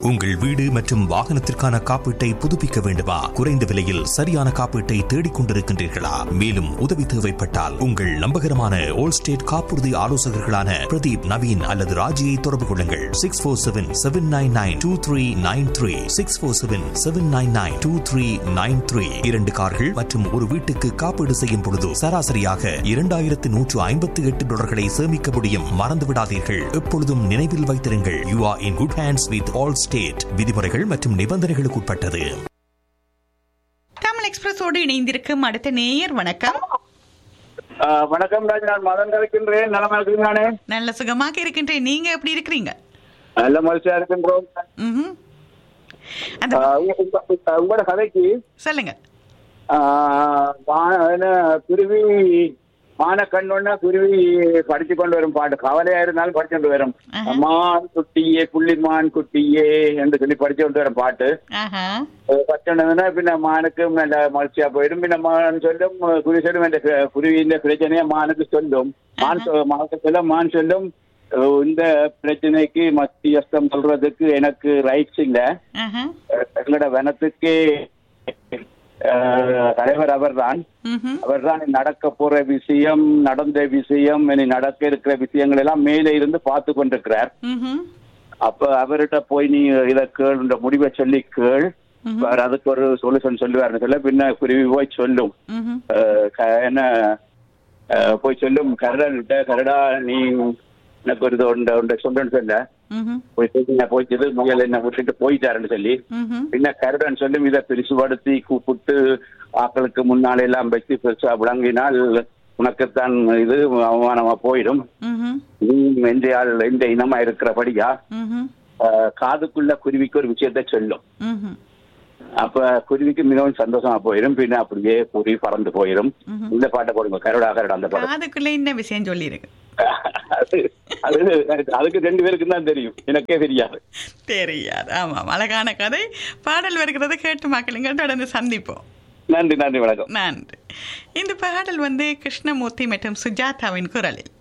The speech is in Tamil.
உங்கள் வீடு மற்றும் வாகனத்திற்கான காப்பீட்டை புதுப்பிக்க வேண்டுமா குறைந்த விலையில் சரியான காப்பீட்டை தேடிக் கொண்டிருக்கின்றீர்களா மேலும் உதவி தேவைப்பட்டால் உங்கள் நம்பகரமான ஓல் ஸ்டேட் காப்புறுதி ஆலோசகர்களான பிரதீப் நவீன் அல்லது ராஜியை தொடர்பு கொள்ளுங்கள் six four seven seven nine nine two three nine three six four seven seven nine nine two three nine three இரண்டு கார்கள் மற்றும் ஒரு வீட்டுக்கு காப்பீடு செய்யும் பொழுது சராசரியாக இரண்டாயிரத்து நூற்று ஐம்பத்தி எட்டு டாலர்களை சேமிக்க முடியும் மறந்து விடாதீர்கள் எப்பொழுதும் நினைவில் வைத்திருங்கள் you are in good hands with Allstate விதிமுறைகள் மற்றும் நிபந்தனைகளுக்கு உட்பட்டது தமிழ் எக்ஸ்பிரஸோடு இணைந்திருக்கும் அடுத்த நேயர் வணக்கம் ஆ, வணக்கம் ராஜ் நான் மதன் இருக்கின்றேன் நலமா இருக்கீங்களானே நல்ல சுகமாக இருக்கின்றேன் நீங்க எப்படி இருக்கிறீங்க நல்ல மகிழ்ச்சியா இருக்கின்றோம் ம்ஹும். அந்த ஆ, உங்க- உங்க- உங்களோட கதைக்கு சொல்லுங்க ஆ, மா- என்ன, குருவி மான கண்ணொன்னா குருவி படிச்சு கொண்டு வரும் பாட்டு கவலையா இருந்தாலும் படிச்சு கொண்டு வரும் ஆஹா. மான் குட்டியே புள்ளிமான் குட்டியே என்று சொல்லி படிச்சு கொண்டு வரும் பாட்டு ஆஹா பச்சோன்னா பின்ன மானுக்கும் நல்ல மகிழ்ச்சியா போயிடும் பின்ன மான் சொல்லும் குருவி சொல்லும் இந்த குருவியின் பிரச்சனையை மானுக்கு சொல்லும் மான் சொ- மானுக்கு சொல்லும் மான் சொல்லும் அஹ் இந்த பிரச்சனைக்கு மத்தியஸ்தம் சொல்றதுக்கு எனக்கு ரைட்ஸ் இல்ல ஆஹா அஹ் எங்களோட வனத்துக்கே அஹ், தலைவர் அவர்தான் ம்ஹும். அவர்தான் நடக்க போற விஷயம் நடந்த விஷயம் இனி நடக்க இருக்கிற விஷயங்கள் எல்லாம் மேலே இருந்து பார்த்து கொண்டிருக்கிறார் ம்ஹும். அப்ப அவர்கிட்ட போய் நீ இத கேள் இந்த முடிவை சொல்லி கேள் அவர் அதுக்கு ஒரு சொல்யூஷன் சொல்லுவாருன்னு சொல்ல பின்ன குருவி போய் சொல்லும் ம்ஹும். அஹ் க- என்ன அஹ் போய் சொல்லும் கரடா கரடா நீ எனக்கு ஒரு இது உண்டு உண்டு சொல்றேன்னு சொல்ல ம்ஹும். போய் சொல்லி போயிச்சது முயல் என்ன விட்டுட்டு போயிட்டாருன்னு சொல்லி ம்ஹும். பின்ன கருடன் சொல்லும் இதை பிரிசுபடுத்தி கூப்பிட்டு ஆக்களுக்கு முன்னால எல்லாம் வச்சு பெருசா விளங்கினால் உனக்குத்தான் இது அவமானமா போயிடும் ம்ஹும். நீ எந்த ஆள் எந்த இனமா இருக்கிறபடியா ம்ஹும். அஹ் காதுக்குள்ள குருவிக்கு ஒரு விஷயத்த சொல்லும் ம்ஹும். அப்ப குருவிக்கு மிகவும் சந்தோஷமா போயிடும் பின்ன அப்படியே குருவி பறந்து போயிடும் இந்த பாட்டை போடுங்க கருடா கருடா அந்த பாடம் அதுக்குள்ள என்ன விஷயம் சொல்லி இருக்கு அது அது அதுக்கு ரெண்டு பேருக்கும் தான் தெரியும் எனக்கே தெரியாது தெரியாது ஆமாம் அழகான கதை பாடல் வருகிறது கேட்டு மக்களுங்க தொடர்ந்து சந்திப்போம் நன்றி நன்றி வணக்கம் நன்றி இந்த பாடல் வந்து கிருஷ்ணமூர்த்தி மற்றும் சுஜாதாவின் குரலில்